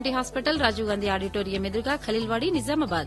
D hospital Rajiv Gandhi auditorium ఎదురుగా Khaleelwadi Nizamabad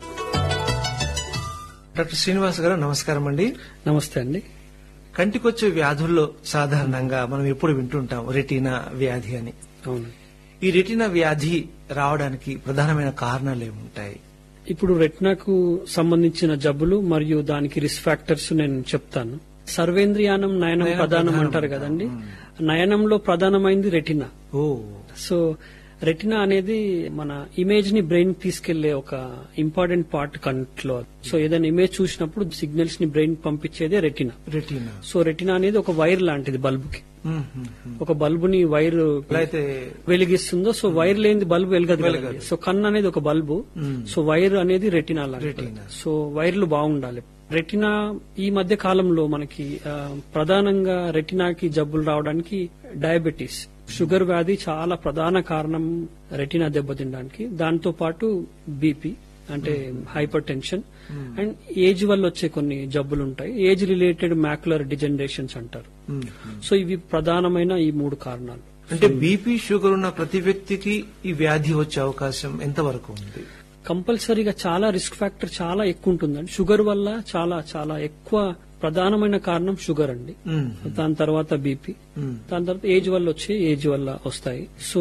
doctor Srinivas గారు నమస్కారం అండి నమస్తే అండి కంటికొచ్చే వ్యాధుల్లో సాధారణంగా మనం ఎప్పుడు వింటుంటాం రెటీనా వ్యాధి అని అవును ఈ రెటీనా వ్యాధి రావడానికి ప్రధానమైన కారణాలు ఏముంటాయి ఇప్పుడు రెట్నాకు సంబంధించిన జబ్బులు మరియు దానికి రిస్క్ ఫ్యాక్టర్స్ నేను చెప్తాను సర్వేంద్రియానం నయనం నయనం ప్రధానం ప్రధానం అంటారు అంటారు. కదండి నయనంలో ప్రధానమైంది రెటినా ఓ సో రెటినా అనేది మన ఇమేజ్ ని బ్రెయిన్ తీసుకెళ్లే ఒక ఇంపార్టెంట్ పార్ట్ కంట్లో సో ఏదైనా ఇమేజ్ చూసినప్పుడు సిగ్నల్స్ ని బ్రెయిన్ పంపించేదే రెటినా రెటీనా సో రెటినా అనేది ఒక వైర్ లాంటిది బల్బుకి మ్మ్, మ్మ్, మ్మ్. ఒక బల్బుని వైర్ ఎలా అయితే వెలిగిస్తుందో సో వైర్ లేని బల్బు వెలగదు వెలగదు. కదండి. సో కన్ను అనేది ఒక బల్బు మ్మ్. సో వైర్ అనేది రెటినా లాంటిది రెటినా. సో వైర్లు బాగుండాలి రెటినా ఈ మధ్య కాలంలో మనకి ఆ, ప్రధానంగా రెటినాకి జబ్బులు రావడానికి డయాబెటీస్ షుగర్ వ్యాధి చాలా ప్రధాన కారణం రెటినా దెబ్బతినడానికి దాంతో పాటు బీపీ అంటే హైపర్ టెన్షన్ అండ్ ఏజ్ వల్ల వచ్చే కొన్ని జబ్బులు ఉంటాయి ఏజ్ రిలేటెడ్ మ్యాకులర్ డిజనరేషన్స్ అంటారు మ్మ్. సో ఇవి ప్రధానమైన ఈ మూడు కారణాలు అంటే బీపీ షుగర్ ఉన్న ప్రతి వ్యక్తికి ఈ వ్యాధి వచ్చే అవకాశం ఎంతవరకు ఉంది కంపల్సరీగా చాలా రిస్క్ ఫ్యాక్టర్ చాలా ఎక్కువ ఉంటుందండి షుగర్ వల్ల చాలా చాలా ఎక్కువ ప్రధానమైన కారణం షుగర్ అండి మ్మ్. దాని తర్వాత బీపీ మ్మ్. దాని తర్వాత ఏజ్ వల్ల వచ్చే ఏజ్ వల్ల వస్తాయి సో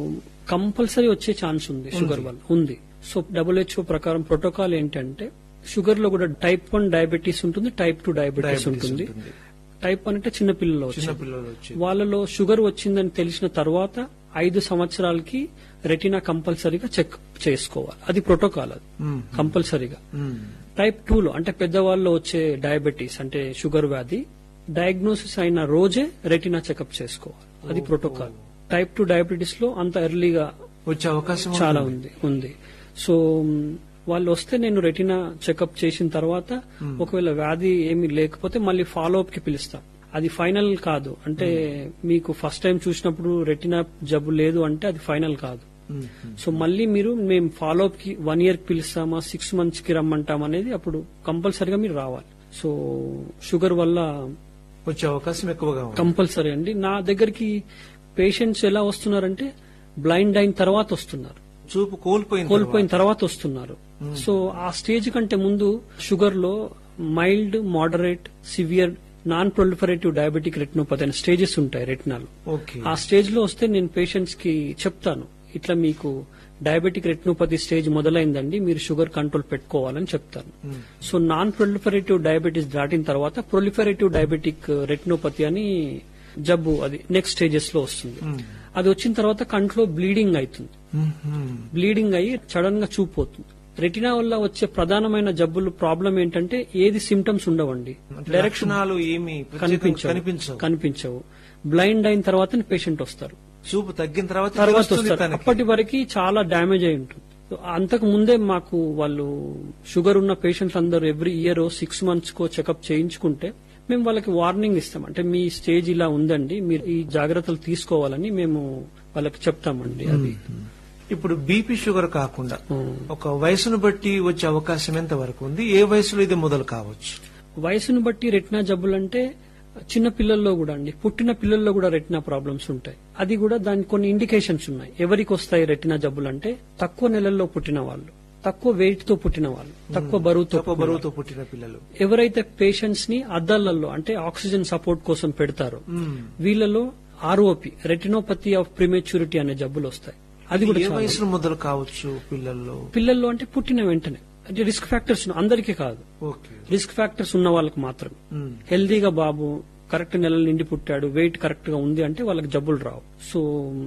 కంపల్సరీ వచ్చే ఛాన్స్ ఉంది షుగర్ వల్ల ఉంది సో డబ్ల్యూహెచ్ఓ ప్రకారం ప్రోటోకాల్ ఏంటంటే షుగర్ లో కూడా టైప్ వన్ డయాబెటీస్ ఉంటుంది టైప్ టూ డయాబెటీస్ డయాబెటీస్ ఉంటుంది ఉంటుంది. టైప్ వన్ అంటే చిన్న పిల్లల్లో చిన్న వచ్చేది. పిల్లలు వచ్చి వాళ్ళలో షుగర్ వచ్చిందని తెలిసిన తర్వాత ఐదు సంవత్సరాలకి రెటినా కంపల్సరీగా చెక్ చేసుకోవాలి అది ప్రోటోకాల్ అది మ్మ్. కంపల్సరీగా మ్మ్. టైప్ టూ లో అంటే పెద్దవాళ్ళలో వచ్చే డయాబెటీస్ అంటే షుగర్ వ్యాధి డయాగ్నోసిస్ అయిన రోజే రెటినా చెకప్ చేసుకోవాలి అది ప్రోటోకాల్ టైప్ టూ డయాబెటీస్ లో అంత ఎర్లీగా వచ్చే అవకాశం చాలా ఉంటుంది. ఉంది ఉంది సో మ్, వాళ్ళు వస్తే నేను రెటినా చెకప్ చేసిన తర్వాత ఒకవేళ వ్యాధి ఏమీ లేకపోతే మళ్ళీ ఫాలో అప్ కి పిలుస్తాం అది ఫైనల్ కాదు అంటే మీకు ఫస్ట్ టైం చూసినప్పుడు రెటినా జబ్బు లేదు అంటే అది ఫైనల్ కాదు మ్మ్. మ్మ్. సో మళ్ళీ మీరు మేము ఫాలో అప్ కి వన్ ఇయర్ కి పిలుస్తామా సిక్స్ మంత్స్ కి రమ్మంటాం అనేది అప్పుడు కంపల్సరీగా మీరు రావాలి సో షుగర్ వల్ల వచ్చే అవకాశం ఎక్కువగా ఉంది కంపల్సరీ అండి నా దగ్గరికి పేషెంట్స్ ఎలా వస్తున్నారంటే బ్లైండ్ అయిన తర్వాత వస్తున్నారు చూపు కోల్పోయిన కోల్పోయిన తర్వాత వస్తున్నారు సో ఆ స్టేజ్ కంటే ముందు షుగర్ లో mild moderate severe non proliferative diabetic retinopathy అనే స్టేజెస్ ఉంటాయి రెటినాలో ఓకే ఆ స్టేజ్ లో వస్తే నేను పేషెంట్స్ కి చెప్తాను ఇట్లా మీకు డయాబెటిక్ రెటినోపతి స్టేజ్ మొదలైందండి మీరు షుగర్ కంట్రోల్ పెట్టుకోవాలని చెప్తాను మ్మ్. సో నాన్ ప్రొలిఫరేటివ్ డయాబెటీస్ దాటిన తర్వాత ప్రొలిఫరేటివ్ డయాబెటిక్ రెటినోపతి అని జబ్బు అది నెక్స్ట్ స్టేజెస్ లో వస్తుంది మ్మ్. అది వచ్చిన తర్వాత కంట్లో బ్లీడింగ్ అవుతుంది మ్మ్. మ్మ్. బ్లీడింగ్ అయ్యి సడన్ గా చూపోతుంది రెటినా వల్ల వచ్చే ప్రధానమైన జబ్బులు ప్రాబ్లం ఏంటంటే ఏది సిమ్టమ్స్ ఉండవండి అంటే డైరెక్షన్ లక్షణాలు ఏమి ప్రత్యేకంగా కనిపించవు కనిపించవు కనిపించవు బ్లైండ్ అయిన తర్వాత పేషెంట్ వస్తారు చూపు తగ్గిన తర్వాత తర్వాత తెలుస్తుంది వస్తారు తనకి. అప్పటి వరకు చాలా డ్యామేజ్ అయి ఉంటుంది సో అంతకు ముందే మాకు వాళ్ళు షుగర్ ఉన్న పేషెంట్స్ అందరూ ఎవ్రీ ఇయర్ సిక్స్ మంత్స్ కో చెకప్ చేయించుకుంటే మేము వాళ్ళకి వార్నింగ్ ఇస్తాం అంటే మీ స్టేజ్ ఇలా ఉందండి మీరు ఈ జాగ్రత్తలు తీసుకోవాలని మేము వాళ్ళకి చెప్తామండి అది ఇప్పుడు బీపీ షుగర్ కాకుండా ఉమ్. ఒక వయసును బట్టి వచ్చే అవకాశం ఎంత వరకు ఉంది ఏ వయసులో ఇది మొదలు కావచ్చు వయసును బట్టి రెటినా జబ్బులు అంటే చిన్న పిల్లల్లో కూడా అండి పుట్టిన పిల్లల్లో కూడా రెటినా ప్రాబ్లమ్స్ ఉంటాయి అది కూడా దానికి కొన్ని ఇండికేషన్స్ ఉన్నాయి ఎవరికి వస్తాయి రెటినా జబ్బులు అంటే తక్కువ నెలల్లో పుట్టిన వాళ్ళు తక్కువ వెయిట్ తో పుట్టిన వాళ్ళు తక్కువ బరువుతో తక్కువ పుట్టిన బరువుతో పుట్టిన పిల్లలు వాళ్ళు. ఎవరైతే పేషెంట్స్ ని అద్దాలలో అంటే ఆక్సిజన్ సపోర్ట్ కోసం పెడతారో మ్మ్. వీళ్ళలో ఆర్ఓపి రెటినోపతి ఆఫ్ ప్రిమేచ్యూరిటీ అనే జబ్బులు వస్తాయి అది కూడా ఏ చాలా వయసులో మొదలు కావచ్చు పిల్లల్లో పిల్లల్లో అంటే పుట్టిన వెంటనే అంటే రిస్క్ ఫ్యాక్టర్స్ అందరికీ కాదు ఓకే రిస్క్ ఫ్యాక్టర్స్ ఉన్న వాళ్ళకి మాత్రమే మ్మ్. హెల్దీగా బాబు కరెక్ట్ నెలలు నిండి పుట్టాడు వెయిట్ కరెక్ట్ గా ఉంది అంటే వాళ్ళకి జబ్బులు రావు సో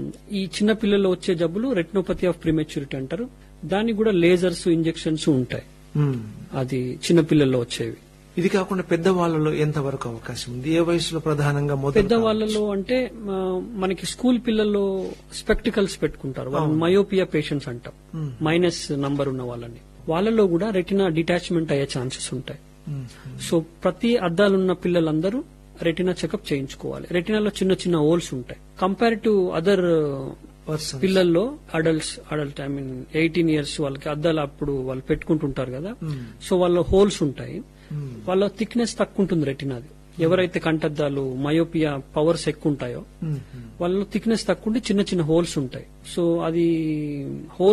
ఈ చిన్న పిల్లల్లో వచ్చే జబ్బులు రెటినోపతి ఆఫ్ ప్రిమెచ్యూరిటీ అంటారు దానికి కూడా లేజర్స్ ఇంజెక్షన్స్ ఉంటాయి మ్మ్. అది చిన్న పిల్లల్లో వచ్చేవి ఇది కాకుండా పెద్దవాళ్ళలో ఎంత వరకు అవకాశం ఉంది ఏ వయసులో ప్రధానంగా మొదలు పెద్ద వాళ్ళలో అంటే ఆ, మనకి స్కూల్ పిల్లల్లో స్పెక్టికల్స్ పెట్టుకుంటారు వాళ్ళు మయోపియా పేషెంట్స్ అంటాం మ్మ్. మైనస్ నంబర్ ఉన్న వాళ్ళని వాళ్ళలో కూడా రెటినా డిటాచ్మెంట్ అయ్యే ఛాన్సెస్ ఉంటాయి మ్మ్. సో ప్రతి అద్దాలున్న పిల్లలందరూ రెటినా చెకప్ చేయించుకోవాలి రెటినాలో చిన్న చిన్న హోల్స్ ఉంటాయి కంపేర్ టు అదర్ Persons. పిల్లల్లో adults adult I mean eighteen years వాళ్ళకి అద్దాలు అప్పుడు వాళ్ళు పెట్టుకుంటుంటారు కదా మ్మ్. సో వాళ్ళ హోల్స్ ఉంటాయి మ్మ్. వాళ్ళ థిక్నెస్ తక్కువ ఉంటుంది రెటినాది ఎవరైతే కంటద్దాలు మయోపియా పవర్స్ ఎక్కువ ఉంటాయో మ్మ్. వాళ్ళలో థిక్నెస్ తక్కువ ఉండి చిన్న చిన్న హోల్స్ ఉంటాయి సో అది హోల్